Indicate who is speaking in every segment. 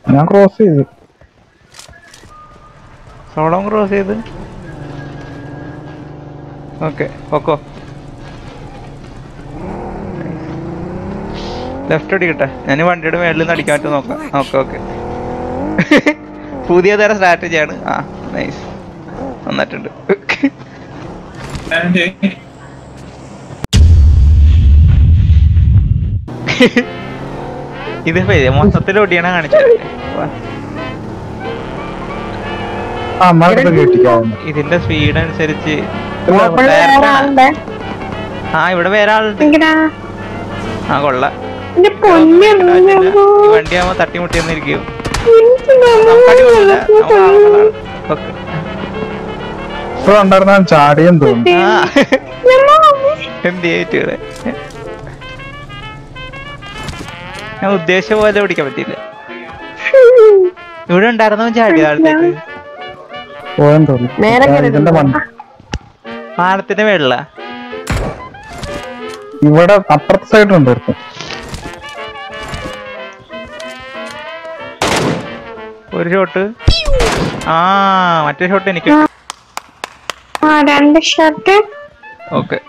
Speaker 1: ഞാൻ ക്രോസ് ചെയ്തു
Speaker 2: സോളം ക്രോസ് ചെയ്ത് ഓക്കെ ഓക്കോ ലെഫ്റ്റ് അടിക്കട്ടെ ഞാൻ വണ്ടിയുടെ മേളിൽ നിന്ന് അടിക്കാൻ പറ്റും നോക്കാം ഓക്കെ ഓക്കെ പുതിയ തരം സ്ട്രാറ്റജിയാണ് ആ നൈസ് നന്നായിട്ടുണ്ട് ഇത് മൊത്തത്തിൽ ഒടിയാണ് കാണിച്ചത് വാ.
Speaker 1: ആ അമ്മയുടെ കേട്ടിക്കാവുന്നു
Speaker 2: ഇതിന്റെ സ്പീഡ് അനുസരിച്ച്
Speaker 3: ഓപ്പണിൽ വേറെ ആളുണ്ട്
Speaker 2: ആ ഇവിടെ വേറെ ആളുണ്ട്
Speaker 3: എങ്കിലാ
Speaker 2: ആ കൊള്ള
Speaker 3: എന്റെ പൊന്നു
Speaker 2: ഈ വണ്ടിയാവുമ്പോ തട്ടിമുട്ടി എന്നിരിക്കും ഓക്കെ
Speaker 1: ഇപ്പൊ ഉണ്ടായിരുന്ന ചാടിയെന്ന് തോന്നുന്നു
Speaker 2: ആ എന്ത് ചെയ്തിട്ട് ഞാൻ ഉദ്ദേശിച്ച പോലെ ഓടിക്കാൻ പറ്റില്ല ഇവിടെ ഉണ്ടായിരുന്നവൻ ചാടി താഴത്തേക്ക്
Speaker 1: പോയെന്ന് തോന്നുന്നു
Speaker 3: നേരെ
Speaker 1: ആ,
Speaker 3: കയറി
Speaker 1: ഇതിന്റെ മണ്ട
Speaker 2: പാലത്തിന്റെ മേളില
Speaker 1: ഇവിടെ അപ്പുറത്തെ സൈഡിലുണ്ട് ഒരുത്തൻ
Speaker 2: ഒരു ഷോട്ട് ആ മറ്റേ ഷോട്ട് എനിക്ക്
Speaker 3: ആ രണ്ട് ഷർട്ട്
Speaker 2: ഓക്കെ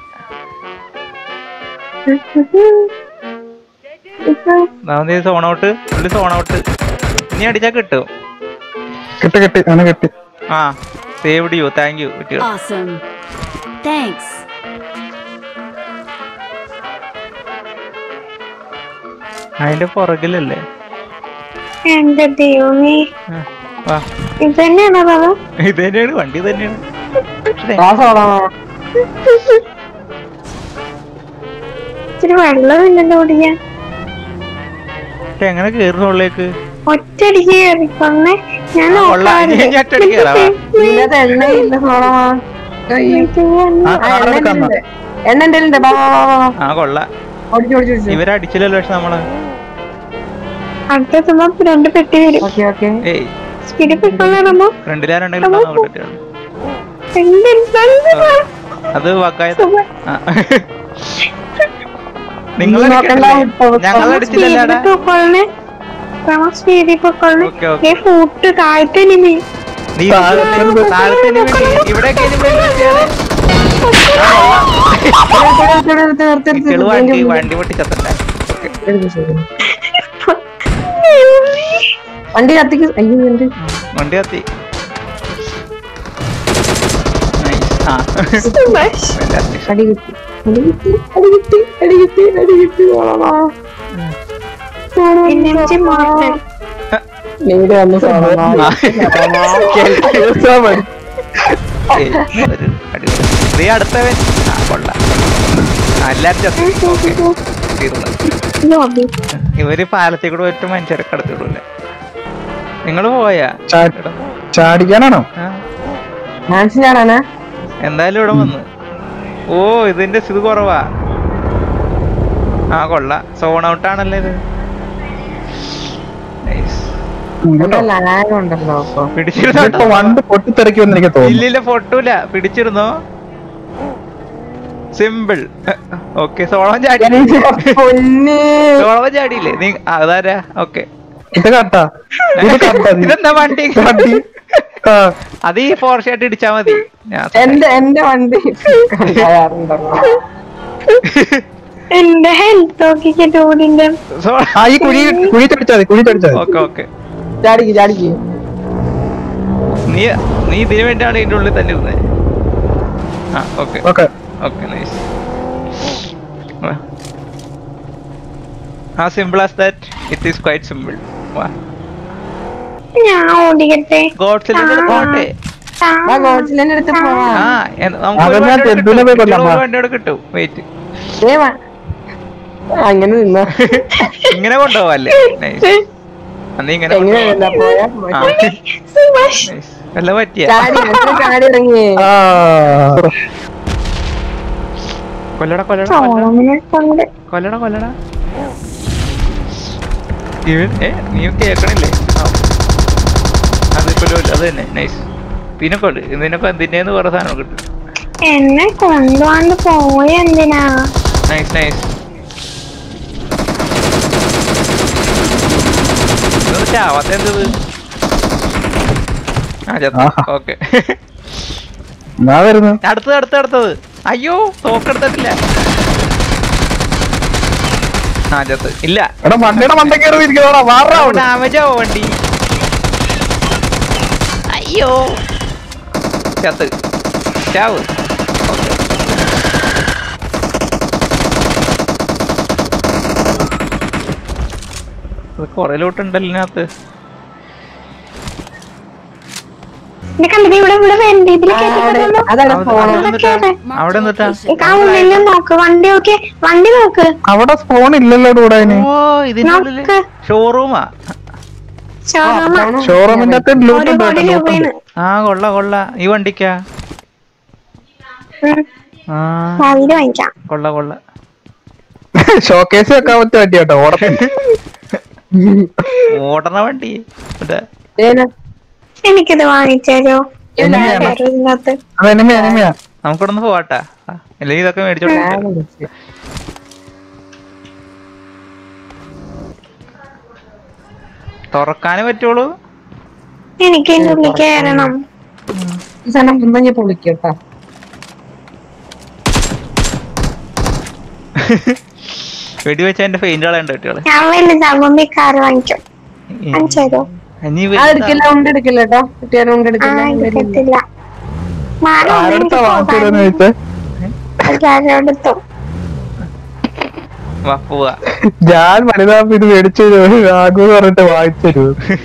Speaker 2: സോൺ ഔട്ട് പുള്ളി സോൺ ഔട്ട് ഇനി അടിച്ചാ കിട്ടും
Speaker 1: കിട്ടി കിട്ടി അങ്ങനെ കിട്ടി
Speaker 2: ആ സേവ്ഡ് യു താങ്ക് യു കിട്ടിയോ
Speaker 4: Awesome. Thanks.
Speaker 2: അതിന്റെ പുറകിലല്ലേ
Speaker 3: എന്റെ ദൈവമേ
Speaker 2: ആ, വാ
Speaker 3: ഇത് തന്നെയാണോ ബാബ
Speaker 2: ഇത് തന്നെയാണ് വണ്ടി തന്നെയാണ്
Speaker 3: ഇച്ചിരി വെള്ളമില്ലല്ലോ ഓടിക്കാൻ
Speaker 2: പക്ഷെ എങ്ങനെ കേറുന്നുള്ളിലേക്ക്
Speaker 3: ഒറ്റയടിക്ക് കയറിക്കൊന്നേ ഞാൻ
Speaker 2: ആ, കൊള്ളാം.
Speaker 3: നോക്കാറുണ്ട്.
Speaker 2: ഇനി ഒറ്റയടിക്ക് കയറാവാ.
Speaker 5: ഇതിനകത്ത് എണ്ണയില്ല സോളമാ
Speaker 3: എനിക്ക് ഞാൻ-
Speaker 1: ആ കാർ എടുക്കാം
Speaker 5: എണ്ണ എന്റെ ബാ
Speaker 2: ആ കൊള്ള
Speaker 5: ഓടിച്ചു ഓടിച്ചു ഓടിച്ചു
Speaker 2: ഇവരടിച്ചില്ലല്ലോ പക്ഷെ നമ്മള്
Speaker 3: അടുത്തെത്തുമ്പോ രണ്ട് പെട്ടി വരും
Speaker 5: ഓക്കെ ഓക്കെ
Speaker 2: ഏയ്
Speaker 3: സ്പീഡിൽ പോയിക്കൊള്ളാമോ
Speaker 2: ഫ്രണ്ടിലാരുണ്ടെങ്കിലും നോക്കട്ടെ അത് വക്കായ നിങ്ങൾ
Speaker 5: നോക്കണ്ട, ഇപ്പൊ
Speaker 2: ഞങ്ങൾ അടിച്ചില്ലല്ലോടാ
Speaker 3: സ്പീഡിൽ പോയിക്കൊള്ളണേ സ്പീഡിൽ പോയിക്കൊള്ളണേ
Speaker 2: ഓക്കെ ഓക്കെ
Speaker 3: ഫൂട്ട് താഴത്തെ ഇനിമി
Speaker 2: നീ താഴത്തെ enemy ഉണ്ട്. ഇവിടെയൊക്കെ enemy ഉണ്ട്. ഇക്കള് വണ്ടി വണ്ടി പൊട്ടിച്ചത്തണ്ട
Speaker 5: വണ്ടി കത്തിക്ക് അയ്യോ എന്റെ
Speaker 2: വണ്ടി കത്തി Nice. ആ Fantastic.
Speaker 5: അടി കിട്ടി അടി കിട്ടി അടി കിട്ടി അടി കിട്ടി അടി കിട്ടി സോളമാ
Speaker 3: എന്നെ മോഹൻ
Speaker 5: നീട് വന്ന് സോളമാ
Speaker 2: ആ. ഏയ്, ഒരു അടിപൊളി. നീ അടുത്തവൻ ആ കൊള്ളാം ആ, എല്ലാരും ചത്തു ഓക്കെ തീർന്നു
Speaker 3: ലോബി
Speaker 2: ഇവര് പാലത്തിൽ കൂടെ ഒറ്റ മനുഷ്യരെ കടത്തിവിടൂല്ലേ നിങ്ങൾ പോയാ
Speaker 1: ചാ- ചാടിക്കാനാണോ
Speaker 2: ആ,
Speaker 5: മാൻസിലാണാ
Speaker 2: എന്തായാലും ഇവിടെ വന്ന് ഓ ഇതിന്റെ ഇത് കുറവാ ആ കൊള്ള സോൺ ഔട്ട് ആണല്ലേ ഇത് Nice.
Speaker 5: ലാഗ് ഉണ്ടല്ലോ അപ്പൊ
Speaker 2: പിടിച്ചിരുന്നോ
Speaker 1: ഇപ്പൊ വണ്ട് പൊട്ടിത്തെറിക്കുമെന്ന് എനിക്ക് തോന്നുന്നു
Speaker 2: ഇല്ലില്ല പൊട്ടൂല പിടിച്ചിരുന്നോ സിമ്പിൾ ഓക്കെ സോളം ചാടി
Speaker 5: പൊന്നേ
Speaker 2: സോളം ചാടിയില്ലേ നീ അതാരാ ഓക്കെ
Speaker 1: ഇത് കട്ടാ ഇത് കട്ടാ നീ.
Speaker 2: ഇതെന്താ വണ്ടി
Speaker 1: വണ്ടി ആ,
Speaker 2: അത് ഈ ഫോർ ഷർട്ട് ഇടിച്ചാ മതി ഞാൻ
Speaker 5: എന്റെ എന്റെ വണ്ടി കണ്ടാറുണ്ടല്ലോ
Speaker 3: എന്റെ ഹെൽത്ത് നോക്കിക്കേ ടൂടിന്റെ
Speaker 1: ആ ഈ കുഴി കുഴി ചടിച്ചാ മതി കുഴി ചടിച്ചാ മതി
Speaker 2: ഓക്കെ ഓക്കെ
Speaker 5: ചാടിക്ക് ചാടിക്ക്
Speaker 2: നീ നീ ഇതിനു വേണ്ടിയാണ് ഇതിന്റെ ഉള്ളിൽ തന്നെ ഇരുന്നത് ആ ഓക്കെ
Speaker 1: ഓക്കെ
Speaker 2: ഓക്കെ നൈസ് ആ simple as that it is quite simple
Speaker 3: ഞാൻ ഓടിക്കട്ടെ
Speaker 2: ഗോഡ്സിലെ പോട്ടെ
Speaker 5: ആ ഗോഡ്സിലെ അടുത്ത് പോവാ
Speaker 2: ആ എന്ന- നമുക്ക് ഒരു
Speaker 1: അതെന്നാ
Speaker 2: വണ്ടിയോടെ
Speaker 1: ടെൻഡുനെ
Speaker 2: കിട്ടും.
Speaker 1: പോയി കൊല്ലാൻ
Speaker 2: ഒരു
Speaker 1: പാ.
Speaker 2: വണ്ടിയോടെ കിട്ടും വെയിറ്റ്
Speaker 5: ദേ വാ. അങ്ങനെ നിന്ന
Speaker 2: ഇങ്ങനെ കൊണ്ടുപോവല്ലേ നൈസ് നീ ഇങ്ങനെ
Speaker 5: എങ്ങനെ
Speaker 2: കൊണ്ടുപോവാ.
Speaker 5: പോയാ
Speaker 2: ആ
Speaker 5: പോയി.
Speaker 3: സുഭാഷ്
Speaker 2: നൈസ് വല്ല പറ്റിയ
Speaker 5: ചാടി എത്ര ചാടി ഇറങ്ങി
Speaker 1: ആ
Speaker 2: കൊല്ലട കൊല്ലട കൊല്ലട
Speaker 3: സോളമിനെ കൊണ്ട്
Speaker 2: കൊല്ലട കൊല്ലട ഇവൻ ഏ നീ കേക്കണില്ലേ ആ. അതിപ്പോ ഒരു- അത് തന്നെ നൈസ് പിന്നെ കൊള്ളു ഇതിനൊക്കെ എന്തിന്റെന്ന് കുറെ സാധനം കിട്ടും
Speaker 3: എന്നെ കൊണ്ടുപോകാണ്ട് പോയ എന്തിനാ
Speaker 2: നൈസ് നൈസ് ചാവാത്ത എന്തത് ആ ചത്തു
Speaker 1: ആഹാ.
Speaker 2: ഓക്കെ
Speaker 1: ഞാൻ വരുന്നു
Speaker 2: അടുത്തത് അടുത്തത് അടുത്തത് അയ്യോ തോക്കെടുത്തിട്ടില്ല ആ ചത്ത് ഇല്ല
Speaker 1: എടാ വണ്ടിയുടെ മണ്ട കയറി ഇരിക്കുന്നോടാ മാറാ അവിടെ
Speaker 2: ഡാമേജ് ആവോ വണ്ടി അയ്യോ ചത്ത് ചാവ് ഓക്കെ കൊറേ ലൂട്ടുണ്ടല്ലോ ഇതിനകത്ത്
Speaker 3: ഇത് കണ്ടത് ഇവിടെ ഇവിടെ വേണ്ട ഇതിൽ കേട്ടിട്ടുണ്ടല്ലോ
Speaker 5: അതാണ്
Speaker 2: അവിടെ-
Speaker 5: ഫോൺ
Speaker 2: അവിടെ
Speaker 3: അവിടെ
Speaker 2: നിന്നിട്ടാ?
Speaker 3: കേറ്.
Speaker 2: അവിടെ നിന്നിട്ടാ
Speaker 3: ആ ഉള്ളിൽ നോക്ക് വണ്ടി നോക്ക് വണ്ടി നോക്ക്
Speaker 1: അവിടെ സ്പോൺ ഇല്ലല്ലോ ഇവിടെ അതിന്
Speaker 2: ഓ ഇതിന്റെ ഉള്ളില്
Speaker 3: നോക്ക്.
Speaker 2: ഷോറൂമാ
Speaker 3: ഷോറൂമ
Speaker 1: ഷോറൂമിന്റെ അകത്ത്
Speaker 3: ഒരു
Speaker 1: ലൂട്ടുണ്ട്
Speaker 3: കോടി
Speaker 1: കേട്ടോ,
Speaker 3: രൂപയാണ്
Speaker 2: ആ കൊള്ള കൊള്ള ഈ വണ്ടിക്കാ
Speaker 3: ഉം.
Speaker 2: ആ
Speaker 3: ഭാവിയില് വാങ്ങിക്കാം
Speaker 2: കൊള്ള കൊള്ള
Speaker 1: ഷോക്കേസ് വെക്കാൻ പറ്റിയ വണ്ടി കേട്ടോ ഓടത്തിന്
Speaker 2: ഓടണ വണ്ടി ഇവിടെ
Speaker 5: ഏന
Speaker 3: എനിക്കിത് വാങ്ങിച്ചോ
Speaker 1: എങ്ങനെയാണ്?
Speaker 3: ഇതിനകത്ത്
Speaker 1: അത് എനിമയാ എനിമയാ
Speaker 2: നമുക്കിവിടെ നിന്ന് പോവാട്ടാ ആ, അല്ലെങ്കിൽ ഇതൊക്കെ മേടിച്ചോട്ടെ തുറക്കാനേ പറ്റുള്ളൂ
Speaker 3: എനിക്ക് ഇതിന്റെ ഉള്ളിൽ കയറണം
Speaker 5: ഈ സാധനം മുന്നഞ്ഞ പൊളിക്കട്ടാ
Speaker 2: വെടി വെച്ച എന്റെ പെയിന്റ് കളയണ്ട കുട്ടികള്
Speaker 3: ഞാൻ വലിയ ചാകുമ്പോ കാർ വാങ്ങിക്കും വാങ്ങിച്ചോ
Speaker 2: ഇനി
Speaker 5: ആ എടുക്കില്ല ഉണ്ട് എടുക്കില്ല കേട്ടോ കുട്ടിയാരും ഉണ്ട്
Speaker 3: ആ
Speaker 5: എടുക്കില്ല
Speaker 3: എടുക്കത്തില്ല മാറി
Speaker 1: ആരെടുത്താ വാങ്ങിച്ചതെന്ന് ചോദിച്ചേ
Speaker 3: എല്ലാരോടത്തും
Speaker 2: വാ പോവാ
Speaker 1: ഞാൻ വലുതാകുമ്പോ ഇത് മേടിച്ചു ആകു പറഞ്ഞിട്ട് വാങ്ങിച്ചു തരൂ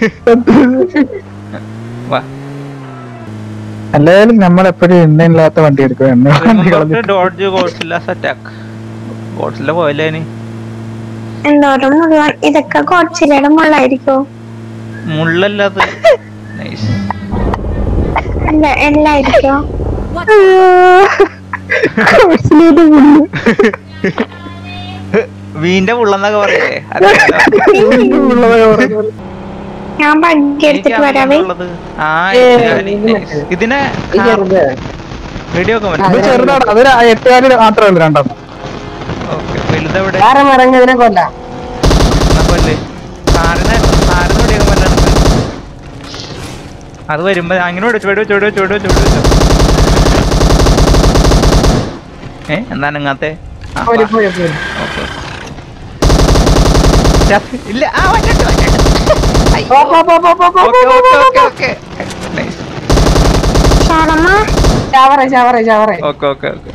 Speaker 2: വാ
Speaker 1: അല്ലായാലും നമ്മൾ എപ്പോഴും എണ്ണയില്ലാത്ത വണ്ടി എടുക്കും എണ്ണ വണ്ടി കളഞ്ഞിട്ട്
Speaker 2: ഡോഡ്ജ് ഗോഡ്സില്ലാസ് അറ്റാക്ക് ഗോഡ്സില്ല പോയല്ലേ ഇനി
Speaker 3: എന്തോരം മുഴുവൻ ഇതൊക്കെ കൊച്ചിലയുടെ മുള്ളായിരിക്കോ
Speaker 2: മുള്ളല്ലാത്ത നൈസ്
Speaker 3: അല്ല എല്ലായിരിക്കോ
Speaker 2: വീന്റെ മുള്ളെന്നൊക്കെ പറയല്ലേ
Speaker 3: ഞാൻ ബഗ്ഗി എടുത്തിട്ട് വരാവേ
Speaker 2: ഉള്ളത് ആ
Speaker 5: ഏയ്,
Speaker 2: ശരി,
Speaker 5: ഇത്
Speaker 2: nice.
Speaker 5: മറ്റേ.
Speaker 2: ഇതിനെ
Speaker 5: ഈ ചെറുത്
Speaker 2: വീഡിയോ ഒക്കെ
Speaker 1: ഇത് ചെറുതാണ് അതൊരു എട്ടുകാല് മാത്രമേ ഉള്ളൂ രണ്ടെണ്ണം
Speaker 2: ഓക്കെ വലുതെവിടെ
Speaker 5: വേറെ മറങ്ങതിനെ കൊല്ലാം
Speaker 2: കൊല്ലേ സാറിന് സാറിന് വെടിയൊക്കെ പറ്റാണ് അത് വരുമ്പോ അങ്ങനെ വെടിച്ചു വെടി വെച്ചു വെടി വെച്ചു വെടി വെച്ചു വെടി വെച്ചു ഏ എന്താണ് ഇങ്ങനത്തെ ആ,
Speaker 5: പോര്
Speaker 2: വാ.
Speaker 5: പോര് പോര്
Speaker 2: ഓക്കേ. ചത്ത്. ഇല്ല ആ വന്നിട്ട് വന്നിട്ട്
Speaker 5: പോ, പോ, പോ, പോ, പോ, പോ,
Speaker 2: ഓക്കെ
Speaker 5: പോ,
Speaker 2: ഓക്കെ
Speaker 5: പോ,
Speaker 2: ഓക്കെ
Speaker 5: പോ.
Speaker 2: ഓക്കെ നൈസ്
Speaker 3: ഷോറമ്മ
Speaker 5: ചാവറേ ചാവറേ ചാവറേ
Speaker 2: ഓക്കെ ഓക്കെ ഓക്കെ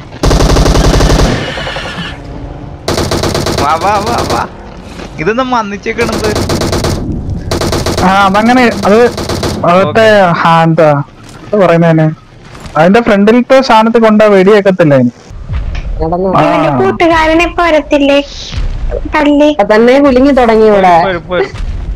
Speaker 2: വാ വാ വാ വാ ഇതൊന്നും വന്നിച്ചേക്കണത്
Speaker 1: ആ അതങ്ങനെ അത് അതൊക്കെ ഹാ, എന്താ എന്താ പറയുന്നതിന് അതിന്റെ ഫ്രണ്ടിലത്തെ സ്ഥാനത്ത് കൊണ്ടാ വെടിയേക്കത്തില്ല അതിന്
Speaker 5: നടന്നു
Speaker 1: ആ.
Speaker 3: ഇവന്റെ കൂട്ടുകാരനെ ഇപ്പൊ വരത്തില്ലേ തല്ലി
Speaker 5: അപ്പൊ തന്നെ കുലുങ്ങി തുടങ്ങി ഇവിടെ
Speaker 2: പോര്, പോര്.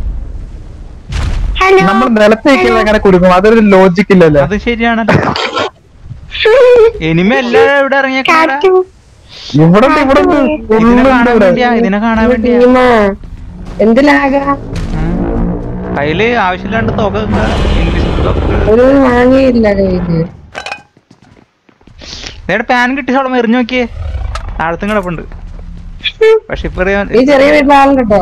Speaker 3: ഹലോ
Speaker 1: നമ്മൾ നിലത്ത് നിൽക്കുന്നത് എങ്ങനെ കുടുങ്ങും അതൊരു ലോജിക് ഇല്ലല്ലോ
Speaker 2: അത് ശരിയാണല്ലോ ഇനിമ എല്ലാരും ഇവിടെ ഇറങ്ങിയേക്കണ
Speaker 3: കാറ്റു
Speaker 1: ഇവിടെ ഉണ്ട്, ഇവിടെ ഉണ്ട്.
Speaker 2: ഇതിനെ
Speaker 1: ഉള്ളുണ്ട്
Speaker 2: കാണാൻ
Speaker 1: ഇവിടെ
Speaker 2: വേണ്ടിയാ ഇതിനെ കാണാൻ വേണ്ടിയാ
Speaker 5: ടീമാ എന്തിലാക
Speaker 2: ഉം. കയ്യില് ആവശ്യമില്ലാണ്ട് തുക ഇംഗ്ലീഷ് തുക
Speaker 5: ഒരു വാങ്ങിയില്ല കയ്യില്
Speaker 2: നേടെ പാൻ കിട്ടിയോളം എറിഞ്ഞു നോക്കിയേ താഴത്തും കിടപ്പുണ്ട് പക്ഷെ ഇപ്പൊ അറിയാൻ-
Speaker 5: ഈ ചെറിയ വീട്ടിലെ ആളുണ്ട് കേട്ടോ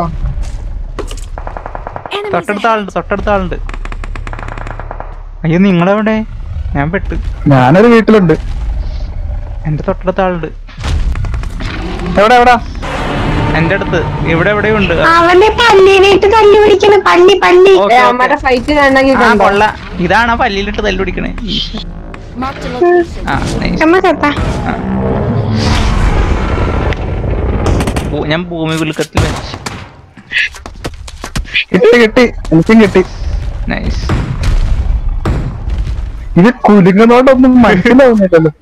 Speaker 4: Enemies
Speaker 2: തൊട്ടടുത്ത ആളുണ്ട് തൊട്ടടുത്ത ആളുണ്ട് അയ്യോ നിങ്ങളെവിടെ ഞാൻ പെട്ട്
Speaker 1: ഞാനൊരു വീട്ടിലുണ്ട്
Speaker 2: എന്റെ തൊട്ടടുത്ത ആളുണ്ട്
Speaker 1: എവിടെ എവിടെ
Speaker 2: എന്റെ അടുത്ത് ഇവിടെ എവിടെയും ഉണ്ട്
Speaker 3: അവന്റെ പല്ലിനായിട്ട് തല്ലി പിടിക്കണ പല്ലി പല്ലി
Speaker 2: ഓക്കേ, ഓക്കേ.
Speaker 5: അമ്മയുടെ ഫൈറ്റ് കാണണമെങ്കിൽ
Speaker 2: ആ
Speaker 5: കണ്ടോ
Speaker 2: കൊള്ള ഇതാണ് ആ പല്ലിലിട്ട് തല്ലു പിടിക്കണേ
Speaker 4: Marked a location.
Speaker 2: ആ nice.
Speaker 3: ചമ്മ ചത്ത
Speaker 2: ആ. ഭൂ- ഞാൻ ഭൂമി കുലുക്കത്തിൽ വെച്ച്
Speaker 1: കിട്ടി കിട്ടി എനിക്കും കിട്ടി
Speaker 2: നൈസ്
Speaker 1: ഇത് കുലുങ്ങുന്നോണ്ടൊന്നും മനസ്സിലാവുന്നില്ലല്ലോ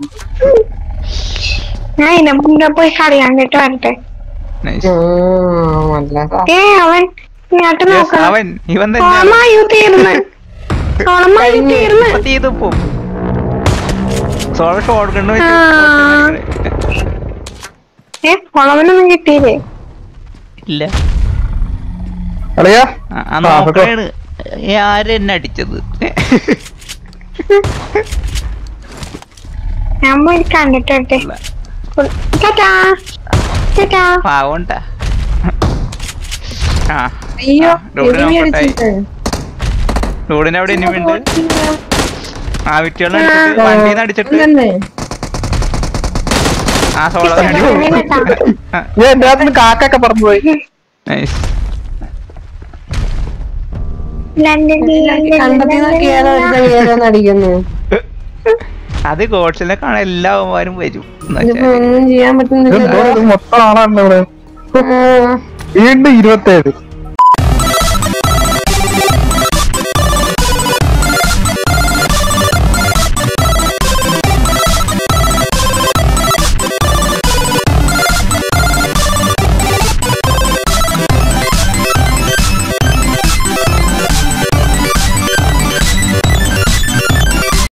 Speaker 3: ഞാൻ ഇതിനെ മുന്നേ പോയി കളി കണ്ടിട്ട് വരട്ടെ
Speaker 2: നൈസ്
Speaker 5: നല്ല
Speaker 3: ഏ അവൻ ഇങ്ങോട്ട് നോക്കണം
Speaker 2: അവൻ ഇവൻ തന്നെയാണ്
Speaker 3: സോളമായു തീർന്ന് സോളമായു തീർന്ന്
Speaker 2: ഇപ്പൊ തീത് പോവും സോള ഷോർട്ട് കണ്ണ് വെച്ച്
Speaker 3: ആ. ഏ സോളമനൊന്നും കിട്ടിയില്ലേ
Speaker 2: ഇല്ല
Speaker 1: അറിയാ
Speaker 2: ആ, ആ നോക്കണേണ് ഏ, ആര് എന്നെ അടിച്ചത്
Speaker 3: ഞാൻ പോയി കണ്ടിട്ട് വരട്ടെ
Speaker 2: ഇല്ല.
Speaker 3: ടാറ്റാ ടാറ്റാ
Speaker 2: പാവണ്ട ആ
Speaker 5: അയ്യോ
Speaker 2: ഡോഡിനെ
Speaker 5: enemy
Speaker 2: നോക്കട്ടെ.
Speaker 5: അടിച്ചിട്ട്.
Speaker 2: റോഡിന് അവിടെ ഇനിമുണ്ട് ആ വിറ്റുകളെ അടിച്ചിട്ട്
Speaker 5: ആ,
Speaker 2: വണ്ടിന്ന് അടിച്ചിട്ട്
Speaker 5: തന്നെ.
Speaker 2: ആ സോളോ
Speaker 1: ഞാൻ എന്റെ അകത്ത് കാക്കൊക്കെ പറന്നു പോയി
Speaker 2: നൈസ്
Speaker 5: കണ്ടത്തിൽ നിന്നൊക്കെ ഏതോ ഒരുത്തൻ ഏതോന്ന് അടിക്കുന്നു
Speaker 2: അത് ഗോഡ്സിനെ കാണാൻ എല്ലാവന്മാരും വരും എന്ന്
Speaker 5: ഇതിപ്പോ
Speaker 2: വെച്ചാല്
Speaker 5: ഒന്നും ചെയ്യാൻ
Speaker 1: ഇത്
Speaker 5: പറ്റുന്നില്ല
Speaker 1: എന്തോ ഇത് മൊത്തം ആളാണ് ഇവിടെ
Speaker 5: ആ,
Speaker 1: വീണ്ടും ഇരുപത്തേഴ്